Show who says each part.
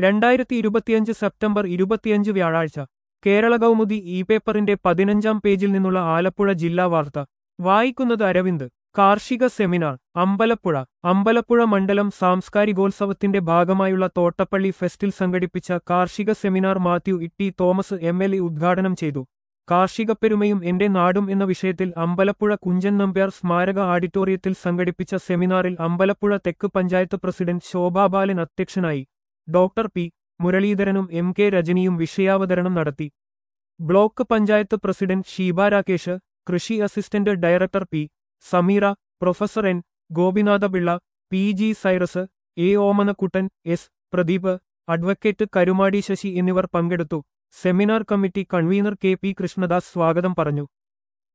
Speaker 1: രണ്ടായിരത്തി ഇരുപത്തിയഞ്ച് സെപ്റ്റംബർ ഇരുപത്തിയഞ്ച് വ്യാഴാഴ്ച കേരള കൗമുദി ഇ പേപ്പറിന്റെ പതിനഞ്ചാം പേജിൽ നിന്നുള്ള ആലപ്പുഴ ജില്ലാ വാർത്ത വായിക്കുന്നത് അരവിന്ദ് കാർഷിക സെമിനാർ അമ്പലപ്പുഴ അമ്പലപ്പുഴ മണ്ഡലം സാംസ്കാരികോത്സവത്തിന്റെ ഭാഗമായുള്ള തോട്ടപ്പള്ളി ഫെസ്റ്റിൽ സംഘടിപ്പിച്ച കാർഷിക seminar Mathew Itty Thomas M L A ഉദ്ഘാടനം ചെയ്തു കാർഷികപ്പെരുമയും എന്റെ നാടും എന്ന വിഷയത്തിൽ അമ്പലപ്പുഴ കുഞ്ചൻ നമ്പ്യാർ സ്മാരക ഓഡിറ്റോറിയത്തിൽ സംഘടിപ്പിച്ച സെമിനാറിൽ അമ്പലപ്പുഴ തെക്ക് പഞ്ചായത്ത് പ്രസിഡന്റ് ശോഭാബാലൻ അധ്യക്ഷനായി ഡോക്ടർ പി മുരളീധരനും എം കെ രജനിയും വിഷയാവതരണം നടത്തി ബ്ലോക്ക് പഞ്ചായത്ത് പ്രസിഡന്റ് ഷീബ രാകേഷ് കൃഷി assistant director P Sameera professor N Gopinathapillai P G Cyrus A Omanakuttan S Pradeep advocate Karumadi Sasi എന്നിവർ പങ്കെടുത്തു seminar committee convener K P Krishnadas സ്വാഗതം പറഞ്ഞു